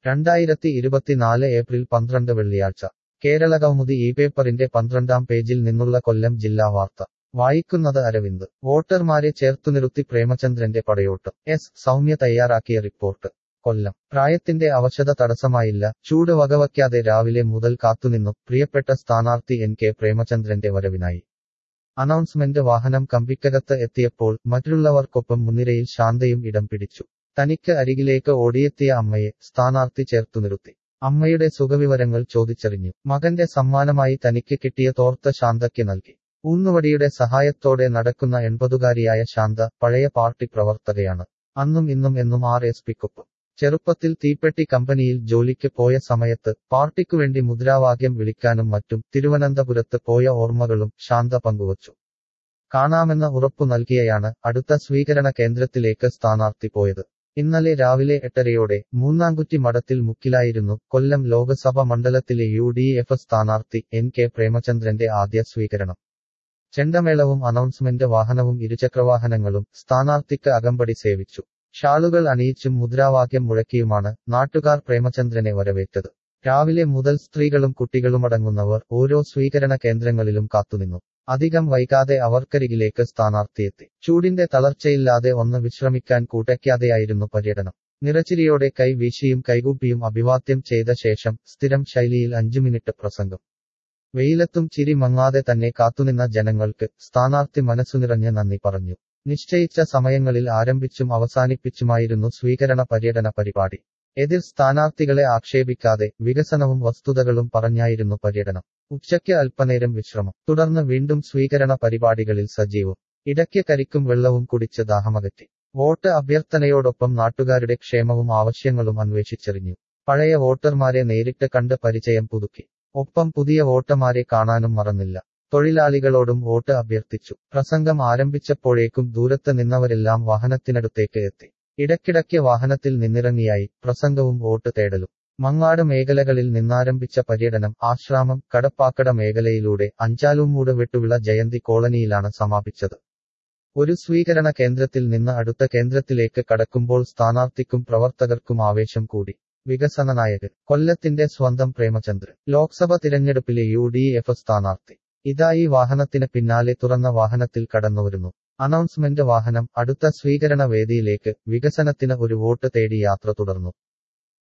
രണ്ടായിരത്തി ഇരുപത്തിനാല് ഏപ്രിൽ പന്ത്രണ്ട് വെള്ളിയാഴ്ച കേരളകൗമുദി ഈ പേപ്പറിന്റെ പന്ത്രണ്ടാം പേജിൽ നിന്നുള്ള കൊല്ലം ജില്ലാ വാർത്ത വായിക്കുന്നത് അരവിന്ദ് വോട്ടർമാരെ ചേർത്തുനിറുത്തി പ്രേമചന്ദ്രന്റെ പടയോട്ടം എസ് സൗമ്യ തയ്യാറാക്കിയ റിപ്പോർട്ട് കൊല്ലം പ്രായത്തിന്റെ അവശത തടസ്സമായില്ല ചൂട് വകവയ്ക്കാതെ രാവിലെ മുതൽ കാത്തുനിന്നു പ്രിയപ്പെട്ട സ്ഥാനാർത്ഥി എൻ കെ പ്രേമചന്ദ്രന്റെ വരവിനായി അനൗൺസ്മെന്റ് വാഹനം കമ്പിക്കകത്ത് എത്തിയപ്പോൾ മറ്റുള്ളവർക്കൊപ്പം മുൻനിരയിൽ ശാന്തയും ഇടം പിടിച്ചു തനിക്ക് അരികിലേക്ക് ഓടിയെത്തിയ അമ്മയെ സ്ഥാനാർത്ഥി ചേർത്തു നിർത്തി അമ്മയുടെ സുഖവിവരങ്ങൾ ചോദിച്ചറിഞ്ഞു മകന്റെ സമ്മാനമായി തനിക്ക് കിട്ടിയ തോർത്ത് ശാന്തയ്ക്ക് നൽകി ഊന്നുവടിയുടെ സഹായത്തോടെ നടക്കുന്ന എൺപതുകാരിയായ ശാന്ത പഴയ പാർട്ടി പ്രവർത്തകയാണ് അന്നും ഇന്നും എന്നും ആർ എസ് പിക്കൊപ്പം ചെറുപ്പത്തിൽ തീപ്പെട്ടി കമ്പനിയിൽ ജോലിക്ക് പോയ സമയത്ത് പാർട്ടിക്കുവേണ്ടി മുദ്രാവാക്യം വിളിക്കാനും മറ്റും തിരുവനന്തപുരത്ത് പോയ ഓർമ്മകളും ശാന്ത പങ്കുവച്ചു കാണാമെന്ന ഉറപ്പു നൽകിയാണ് അടുത്ത സ്വീകരണ കേന്ദ്രത്തിലേക്ക് സ്ഥാനാർത്ഥി പോയത് ഇന്നലെ രാവിലെ എട്ടരയോടെ മൂന്നാംകുറ്റി മഠത്തിൽ മുക്കിലായിരുന്നു കൊല്ലം ലോക്സഭ മണ്ഡലത്തിലെ യു ഡി എഫ് സ്ഥാനാർത്ഥി എൻ കെ പ്രേമചന്ദ്രന്റെ ആദ്യ സ്വീകരണം ചെണ്ടമേളവും അനൗൺസ്മെന്റ് വാഹനവും ഇരുചക്രവാഹനങ്ങളും സ്ഥാനാർത്ഥിക്ക് അകമ്പടി സേവിച്ചു ഷാളുകൾ അണിയിച്ചും മുദ്രാവാക്യം മുഴക്കിയുമാണ് നാട്ടുകാർ പ്രേമചന്ദ്രനെ വരവേറ്റത് രാവിലെ മുതൽ സ്ത്രീകളും കുട്ടികളുമടങ്ങുന്നവർ ഓരോ സ്വീകരണ കേന്ദ്രങ്ങളിലും കാത്തുനിന്നു അധികം വൈകാതെ അവർക്കരികിലേക്ക് സ്ഥാനാർത്ഥിയെത്തി ചൂടിന്റെ തളർച്ചയില്ലാതെ ഒന്ന് വിശ്രമിക്കാൻ കൂട്ടയ്ക്കാതെയായിരുന്നു പര്യടനം നിറച്ചിരിയോടെ കൈ വീശിയും കൈകൂപ്പിയും അഭിവാദ്യം ചെയ്ത ശേഷം സ്ഥിരം ശൈലിയിൽ അഞ്ചു മിനിറ്റ് പ്രസംഗം വെയിലത്തും ചിരി മങ്ങാതെ തന്നെ കാത്തുനിന്ന ജനങ്ങൾക്ക് സ്ഥാനാർത്ഥി മനസ്സുനിറഞ്ഞ് നന്ദി പറഞ്ഞു നിശ്ചയിച്ച സമയങ്ങളിൽ ആരംഭിച്ചും അവസാനിപ്പിച്ചുമായിരുന്നു സ്വീകരണ പര്യടന പരിപാടി എതിർ സ്ഥാനാർത്ഥികളെ ആക്ഷേപിക്കാതെ വികസനവും വസ്തുതകളും പറഞ്ഞായിരുന്നു പര്യടനം ഉച്ചയ്ക്ക് അല്പനേരം വിശ്രമം തുടർന്ന് വീണ്ടും സ്വീകരണ പരിപാടികളിൽ സജീവം ഇടയ്ക്ക് കരിക്കും വെള്ളവും കുടിച്ച് ദാഹമകറ്റി വോട്ട് അഭ്യർത്ഥനയോടൊപ്പം നാട്ടുകാരുടെ ക്ഷേമവും ആവശ്യങ്ങളും അന്വേഷിച്ചറിഞ്ഞു പഴയ വോട്ടർമാരെ നേരിട്ട് കണ്ട് പരിചയം പുതുക്കി ഒപ്പം പുതിയ വോട്ടർമാരെ കാണാനും മറന്നില്ല തൊഴിലാളികളോടും വോട്ട് അഭ്യർത്ഥിച്ചു പ്രസംഗം ആരംഭിച്ചപ്പോഴേക്കും ദൂരത്ത് നിന്നവരെല്ലാം വാഹനത്തിനടുത്തേക്ക് എത്തി ഇടയ്ക്കിടയ്ക്ക് വാഹനത്തിൽ നിന്നിറങ്ങിയായി പ്രസംഗവും വോട്ട് തേടലും മങ്ങാട് മേഖലകളിൽ നിന്നാരംഭിച്ച പര്യടനം ആശ്രാമം കടപ്പാക്കട മേഖലയിലൂടെ അഞ്ചാലുമൂട് വെട്ടുവിള ജയന്തി കോളനിയിലാണ് സമാപിച്ചത് ഒരു സ്വീകരണ കേന്ദ്രത്തിൽ നിന്ന് അടുത്ത കേന്ദ്രത്തിലേക്ക് കടക്കുമ്പോൾ സ്ഥാനാർത്ഥിക്കും പ്രവർത്തകർക്കും ആവേശം കൂടി വികസന നായകൻ കൊല്ലത്തിന്റെ സ്വന്തം പ്രേമചന്ദ്രൻ ലോക്സഭ തിരഞ്ഞെടുപ്പിലെ യു ഡി എഫ് സ്ഥാനാർത്ഥി ഇതായി വാഹനത്തിന് പിന്നാലെ തുറന്ന വാഹനത്തിൽ കടന്നുവരുന്നു അനൗൺസ്മെന്റ് വാഹനം അടുത്ത സ്വീകരണ വേദിയിലേക്ക് വികസനത്തിന് ഒരു വോട്ട് തേടി യാത്ര തുടർന്നു